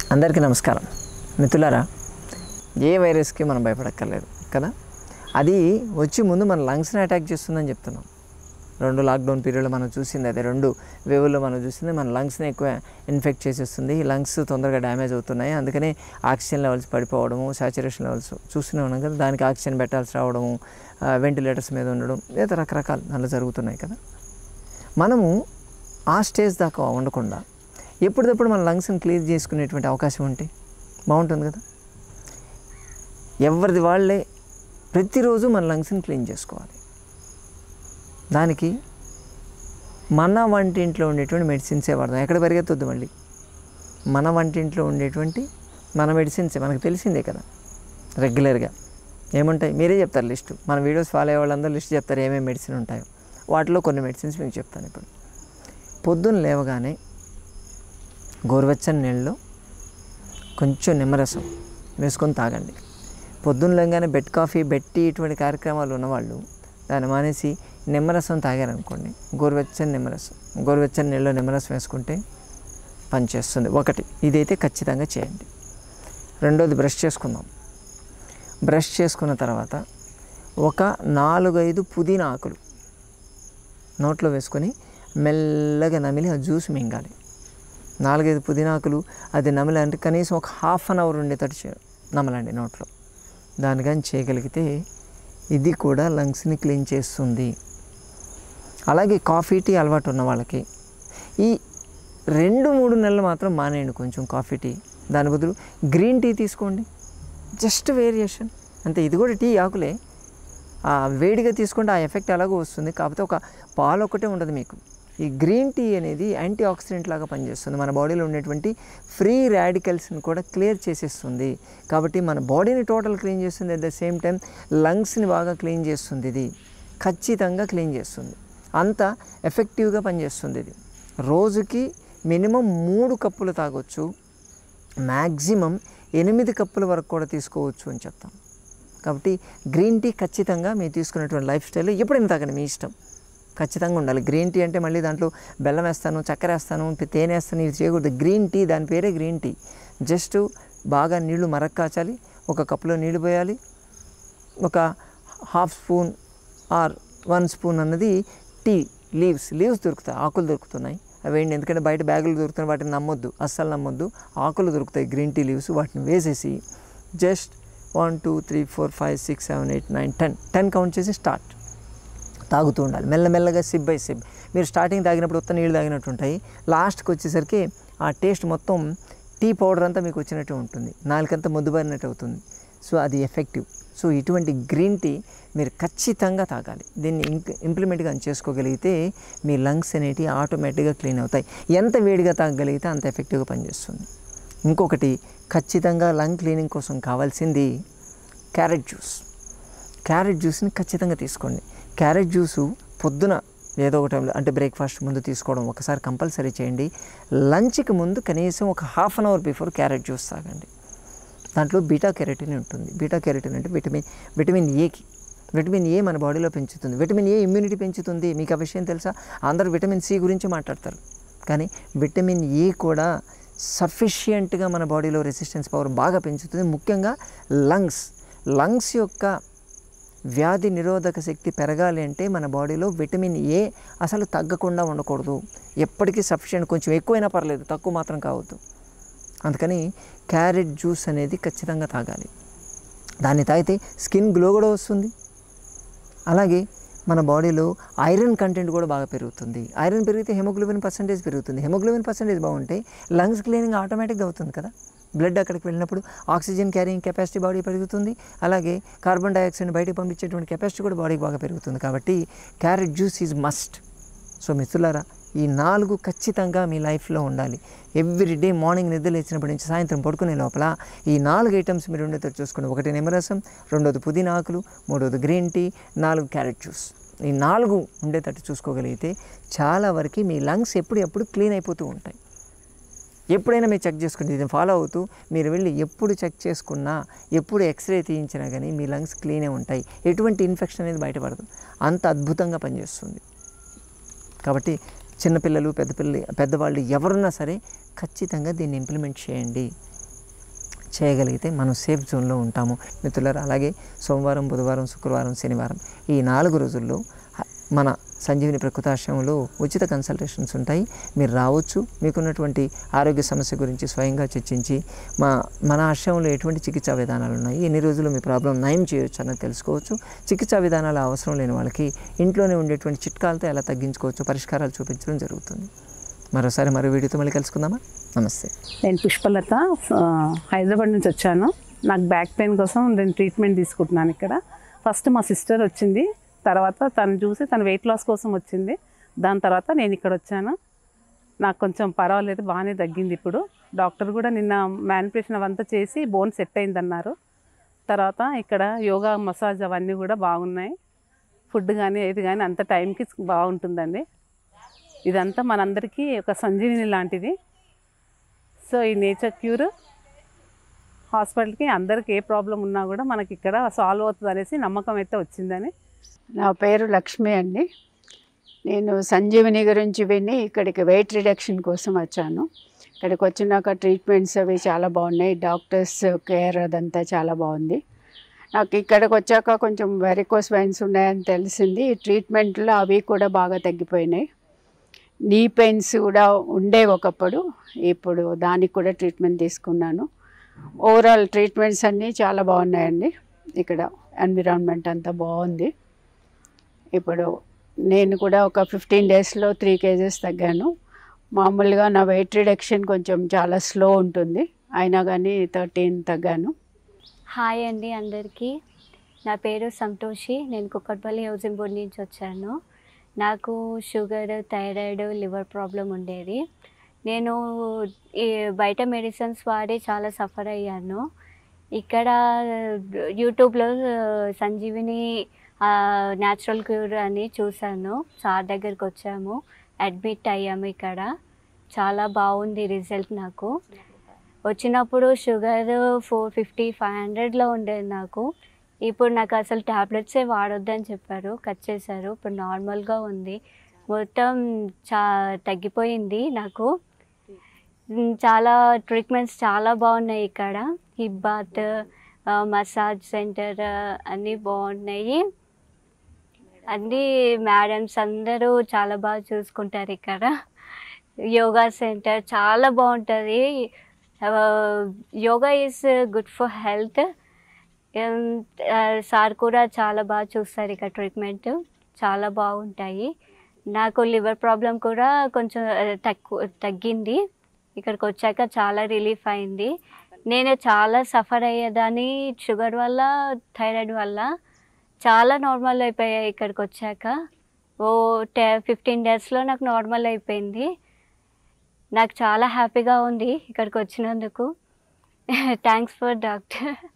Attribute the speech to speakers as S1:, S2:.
S1: అందరికీ నమస్కారం మిత్రులారా ఏ వైరస్కి మనం భయపడక్కర్లేదు కదా అది వచ్చి ముందు మన లంగ్స్ని అటాక్ చేస్తుందని చెప్తున్నాం రెండు లాక్డౌన్ పీరియడ్లో మనం చూసింది అదే రెండు వేవుల్లో మనం చూసింది మన లంగ్స్ని ఎక్కువ ఇన్ఫెక్ట్ చేసేస్తుంది లంగ్స్ తొందరగా డ్యామేజ్ అవుతున్నాయి అందుకనే ఆక్సిజన్ లెవెల్స్ పడిపోవడము సాచురేషన్ లెవెల్స్ చూస్తూనే ఉన్నాం కదా దానికి ఆక్సిజన్ పెట్టాల్సి రావడము వెంటిలేటర్స్ మీద ఉండడం లేదా రకరకాల దానిలో జరుగుతున్నాయి కదా మనము ఆ స్టేజ్ దాకా ఉండకుండా ఎప్పటికప్పుడు మన లంగ్స్ని క్లియర్ చేసుకునేటువంటి అవకాశం ఉంటే బాగుంటుంది కదా ఎవరిది వాళ్ళే ప్రతిరోజు మన లంగ్స్ని క్లీన్ చేసుకోవాలి దానికి మన వంటింట్లో ఉండేటువంటి మెడిసిన్సే వాడదాం ఎక్కడ పరిగెత్తొద్దు మళ్ళీ మన వంటింట్లో ఉండేటువంటి మన మెడిసిన్సే మనకు తెలిసిందే కదా రెగ్యులర్గా ఏముంటాయి మీరే చెప్తారు లిస్టు మన వీడియోస్ ఫాలో అయ్యే వాళ్ళందరూ లిస్ట్ చెప్తారు ఏమేమి మెడిసిన్ ఉంటాయో వాటిలో కొన్ని మెడిసిన్స్ మీకు చెప్తాను ఇప్పుడు పొద్దున్న లేవగానే గోరువెచ్చని నీళ్ళలో కొంచెం నిమ్మరసం వేసుకొని తాగండి పొద్దున్న లేగానే బెడ్ కాఫీ బెడ్ టీ ఇటువంటి కార్యక్రమాలు ఉన్నవాళ్ళు దాన్ని మానేసి నిమ్మరసం తాగారనుకోండి గోరువెచ్చని నిమ్మరసం గోరువెచ్చని నీళ్ళలో నిమ్మరసం వేసుకుంటే పనిచేస్తుంది ఒకటి ఇదైతే ఖచ్చితంగా చేయండి రెండోది బ్రష్ చేసుకుందాం బ్రష్ చేసుకున్న తర్వాత ఒక నాలుగైదు పుదీనా ఆకులు నోట్లో వేసుకొని మెల్లగా నమిలి ఆ జ్యూస్ మింగాలి నాలుగైదు పుదీనాకులు అది నమలంటే కనీసం ఒక హాఫ్ అన్ అవర్ ఉండేటట్టు చే నమలండి నోట్లో దాని కానీ చేయగలిగితే ఇది కూడా లంగ్స్ని క్లీన్ చేస్తుంది అలాగే కాఫీ టీ అలవాటు ఉన్న వాళ్ళకి ఈ రెండు మూడు నెలలు మాత్రం మానేయండి కొంచెం కాఫీ టీ దాని బదులు గ్రీన్ టీ తీసుకోండి జస్ట్ వేరియేషన్ అంతే ఇది కూడా టీ ఆకులే ఆ వేడిగా తీసుకుంటే ఆ ఎఫెక్ట్ ఎలాగో వస్తుంది కాకపోతే ఒక పాలు ఒకటే ఉండదు మీకు ఈ గ్రీన్ టీ అనేది యాంటీ ఆక్సిడెంట్ లాగా పనిచేస్తుంది మన బాడీలో ఉండేటువంటి ఫ్రీ రాడికల్స్ని కూడా క్లియర్ చేసేస్తుంది కాబట్టి మన బాడీని టోటల్ క్లీన్ చేస్తుంది అట్ ద సేమ్ టైం లంగ్స్ని బాగా క్లీన్ చేస్తుంది ఇది ఖచ్చితంగా క్లీన్ చేస్తుంది అంత ఎఫెక్టివ్గా పనిచేస్తుంది ఇది రోజుకి మినిమం మూడు కప్పులు తాగొచ్చు మ్యాక్సిమం ఎనిమిది కప్పుల వరకు కూడా తీసుకోవచ్చు అని చెప్తాం కాబట్టి గ్రీన్ టీ ఖచ్చితంగా మీరు తీసుకునేటువంటి లైఫ్ స్టైల్ ఎప్పుడైనా తాగండి మీ ఇష్టం ఖచ్చితంగా ఉండాలి గ్రీన్ టీ అంటే మళ్ళీ దాంట్లో బెల్లం వేస్తాను చక్కెర వేస్తాను తేనె వేస్తాను ఇది చేయకూడదు గ్రీన్ టీ దాని పేరే గ్రీన్ టీ జస్ట్ బాగా నీళ్లు మరక్కాచాలి ఒక కప్పులో నీళ్లు పోయాలి ఒక half spoon or one spoon అన్నది టీ లీవ్స్ లీవ్స్ దొరుకుతాయి ఆకులు దొరుకుతున్నాయి అవేంటి ఎందుకంటే బయట బ్యాగులు దొరుకుతున్నాయి వాటిని నమ్మొద్దు అస్సలు నమ్మొద్దు ఆకులు దొరుకుతాయి గ్రీన్ టీ లీవ్స్ వాటిని వేసేసి just one two three four five six seven eight nine ten ten count చేసి స్టార్ట్ తాగుతూ ఉండాలి మెల్లమెల్లగా సిప్ బై సిప్ మీరు స్టార్టింగ్ తాగినప్పుడు ఉత్త నీళ్ళు తాగినట్టు ఉంటాయి లాస్ట్కి వచ్చేసరికి ఆ టేస్ట్ మొత్తం టీ పౌడర్ అంతా మీకు వచ్చినట్టు ఉంటుంది నాలుకంతా ముద్దుబారినట్టు అవుతుంది సో అది ఎఫెక్టివ్ సో ఇటువంటి గ్రీన్ టీ మీరు ఖచ్చితంగా తాగాలి దీన్ని ఇంక్ ఇంప్లిమెంట్ కానీ చేసుకోగలిగితే మీ లంగ్స్ అనేటివి ఆటోమేటిక్గా క్లీన్ అవుతాయి ఎంత వేడిగా తాగగలిగితే అంత ఎఫెక్టివ్గా పనిచేస్తుంది ఇంకొకటి ఖచ్చితంగా లంగ్ క్లీనింగ్ కోసం కావాల్సింది క్యారెట్ జ్యూస్ క్యారెట్ జ్యూస్ని ఖచ్చితంగా తీసుకోండి క్యారెట్ జ్యూసు పొద్దున ఏదో ఒక టైంలో అంటే బ్రేక్ఫాస్ట్ ముందు తీసుకోవడం ఒకసారి కంపల్సరీ చేయండి లంచ్కి ముందు కనీసం ఒక half an hour before carrot juice తాగండి దాంట్లో బీటా కెరటిన్ ఉంటుంది బీటా కెరటిన్ అంటే విటమిన్ విటమిన్ ఏకి విటమిన్ ఏ మన బాడీలో పెంచుతుంది విటమిన్ ఏ ఇమ్యూనిటీ పెంచుతుంది మీకు ఆ విషయం తెలుసా అందరూ విటమిన్ సి గురించి మాట్లాడతారు కానీ విటమిన్ ఏ కూడా సఫిషియంట్గా మన బాడీలో రెసిస్టెన్స్ పవర్ బాగా పెంచుతుంది ముఖ్యంగా లంగ్స్ లంగ్స్ యొక్క వ్యాధి నిరోధక శక్తి పెరగాలి అంటే మన బాడీలో విటమిన్ ఏ అసలు తగ్గకుండా ఉండకూడదు ఎప్పటికీ సఫిషియంట్ కొంచెం ఎక్కువైనా పర్లేదు తక్కువ మాత్రం కావద్దు అందుకని క్యారెట్ జ్యూస్ అనేది ఖచ్చితంగా తాగాలి దాన్ని తాగితే స్కిన్ గ్లో కూడా వస్తుంది అలాగే మన బాడీలో ఐరన్ కంటెంట్ కూడా బాగా పెరుగుతుంది ఐరన్ పెరిగితే హెమోగ్లోబిన్ పర్సంటేజ్ పెరుగుతుంది హెమోగ్లోబిన్ పర్సంటేజ్ బాగుంటే లంగ్స్ క్లీనింగ్ ఆటోమేటిక్గా అవుతుంది కదా బ్లడ్ అక్కడికి వెళ్ళినప్పుడు ఆక్సిజన్ క్యారింగ్ కెపాసిటీ బాడీ పెరుగుతుంది అలాగే కార్బన్ డైఆక్సైడ్ బయటకు పంపించేటువంటి కెపాసిటీ కూడా బాడీకి బాగా పెరుగుతుంది కాబట్టి carrot juice is must so మిత్రులారా ఈ నాలుగు ఖచ్చితంగా మీ లైఫ్లో ఉండాలి ఎవ్రీ డే మార్నింగ్ నిద్ర లేచినప్పటి నుంచి సాయంత్రం పడుకునే లోపల ఈ నాలుగు ఐటమ్స్ మీరు ఉండేటట్టు చూసుకోండి ఒకటి నిమ్మరసం రెండోది పుదీనా ఆకులు మూడోది గ్రీన్ టీ నాలుగు క్యారెట్ జ్యూస్ ఈ నాలుగు ఉండేటట్టు చూసుకోగలిగితే చాలా వరకు మీ లంగ్స్ ఎప్పుడు క్లీన్ అయిపోతూ ఉంటాయి ఎప్పుడైనా మీరు చెక్ చేసుకోండి ఇది ఫాలో అవుతూ మీరు వెళ్ళి ఎప్పుడు చెక్ చేసుకున్నా ఎప్పుడు ఎక్స్రే తీయించినా కానీ మీ లంగ్స్ క్లీనే ఉంటాయి ఎటువంటి ఇన్ఫెక్షన్ అనేది బయటపడదు అంత అద్భుతంగా పనిచేస్తుంది కాబట్టి చిన్నపిల్లలు పెద్ద పిల్లలు పెద్దవాళ్ళు ఎవరున్నా సరే ఖచ్చితంగా దీన్ని ఇంప్లిమెంట్ చేయండి చేయగలిగితే మనం సేఫ్ జోన్లో ఉంటాము మిత్రులారా అలాగే సోమవారం బుధవారం శుక్రవారం శనివారం ఈ నాలుగు రోజుల్లో హ- మన సంజీవిని ప్రకృతాశ్రమంలో ఉచిత కన్సల్టేషన్స్ ఉంటాయి మీరు రావచ్చు మీకున్నటువంటి ఆరోగ్య సమస్య గురించి స్వయంగా చర్చించి మా మన ఆశ్రమంలో ఎటువంటి చికిత్సా విధానాలు ఉన్నాయి ఎన్ని రోజులు మీ ప్రాబ్లం నయం చేయొచ్చు అన్నది తెలుసుకోవచ్చు చికిత్సా విధానాలు అవసరం లేని వాళ్ళకి ఇంట్లోనే ఉండేటువంటి చిట్కాలతో ఎలా తగ్గించుకోవచ్చు పరిష్కారాలు చూపించడం జరుగుతుంది మరోసారి మరో వీడియోతో మళ్ళీ కలుసుకుందామా నమస్తే
S2: నేను పుష్పలత ఆ, హైదరాబాద్ నుంచి వచ్చాను నాకు బ్యాక్ పెయిన్ కోసం నేను ట్రీట్మెంట్ తీసుకుంటున్నాను ఇక్కడ ఫస్ట్ మా సిస్టర్ వచ్చింది తర్వాత తను చూసి తన వెయిట్ లాస్ కోసం వచ్చింది దాని తర్వాత నేను ఇక్కడ వచ్చాను నాకు కొంచెం పర్వాలేదు బాగానే తగ్గింది ఇప్పుడు డాక్టర్ కూడా నిన్న మ్యానిపులేషన్ అవంతా చేసి బోన్ సెట్ అయిందన్నారు తర్వాత ఇక్కడ యోగా మసాజ్ అవన్నీ కూడా బాగున్నాయి ఫుడ్ కానీ ఏది కానీ అంత టైంకి బాగుంటుందండి ఇదంతా మనందరికీ ఒక సంజీవిని లాంటిది సో ఈ నేచర్ క్యూర్ హాస్పిటల్కి అందరికి ఏ ప్రాబ్లం ఉన్నా కూడా మనకి ఇక్కడ సాల్వ్ అవుతుంది అనేసి నమ్మకం అయితే వచ్చిందని
S3: నా పేరు లక్ష్మి అండి నేను సంజీవని గురించి విని ఇక్కడికి వెయిట్ రిడక్షన్ కోసం వచ్చాను ఇక్కడికి వచ్చినాక ట్రీట్మెంట్స్ అవి చాలా బాగున్నాయి డాక్టర్స్ కేర్ అదంతా చాలా బాగుంది నాకు ఇక్కడికి వచ్చాక కొంచెం వెరికోస్ వైన్స్ ఉన్నాయని తెలిసింది ఈ ట్రీట్మెంట్లో అవి కూడా బాగా తగ్గిపోయినాయి నీ పెయిన్స్ కూడా ఉండేవి ఒకప్పుడు ఇప్పుడు దానికి కూడా ట్రీట్మెంట్ తీసుకున్నాను ఓవరాల్ ట్రీట్మెంట్స్ అన్నీ చాలా బాగున్నాయండి ఇక్కడ ఎన్విరాన్మెంట్ అంతా బాగుంది ఇప్పుడు నేను కూడా ఒక ఫిఫ్టీన్ డేస్లో త్రీ కేజెస్ తగ్గాను మామూలుగా నా వెయిట్ రిడక్షన్ కొంచెం చాలా స్లో ఉంటుంది అయినా కానీ థర్టీన్ తగ్గాను
S4: హాయ్ అండి అందరికీ నా పేరు సంతోషి నేను కుక్కట్పల్లి హౌసింగ్ బోర్డ్ నుంచి వచ్చాను నాకు షుగర్ థైరాయిడ్ లివర్ ప్రాబ్లం ఉండేది నేను ఈ బయట మెడిసిన్స్ వాడి చాలా సఫర్ అయ్యాను ఇక్కడ యూట్యూబ్లో సంజీవిని న్యాచురల్ క్యూర్ అని చూశాను సార్ దగ్గరికి వచ్చాము అడ్మిట్ అయ్యాము ఇక్కడ చాలా బాగుంది రిజల్ట్ నాకు వచ్చినప్పుడు షుగర్ ఫోర్ ఫిఫ్టీ ఫైవ్ హండ్రెడ్లో ఉండేది నాకు ఇప్పుడు నాకు అసలు ట్యాబ్లెట్సే వాడొద్దని చెప్పారు కట్ చేశారు ఇప్పుడు నార్మల్గా ఉంది మొత్తం చా తగ్గిపోయింది నాకు ఉమ్, చాలా ట్రీట్మెంట్స్ చాలా బాగున్నాయి ఇక్కడ హిప్ బాత్ మసాజ్ సెంటర్ అన్నీ బాగున్నాయి అన్నీ మేడమ్స్ అందరూ చాలా బాగా చూసుకుంటారు ఇక్కడ యోగా సెంటర్ చాలా బాగుంటుంది yoga is good for health sir కూడా చాలా బాగా చూస్తారు ఇక్కడ ట్రీట్మెంట్ చాలా బాగుంటాయి నాకు లివర్ ప్రాబ్లం కూడా కొంచెం తక్కువ తగ్గింది ఇక్కడికి వచ్చాక చాలా రిలీఫ్ అయింది నేను చాలా సఫర్ అయ్యేదాన్ని షుగర్ వల్ల థైరాయిడ్ వల్ల చాలా నార్మల్ అయిపోయాయి ఇక్కడికి వచ్చాక ఓ టె ఫిఫ్టీన్ డేస్లో నాకు నార్మల్ అయిపోయింది నాకు చాలా హ్యాపీగా ఉంది ఇక్కడికి వచ్చినందుకు థ్యాంక్స్ ఫర్ డాక్టర్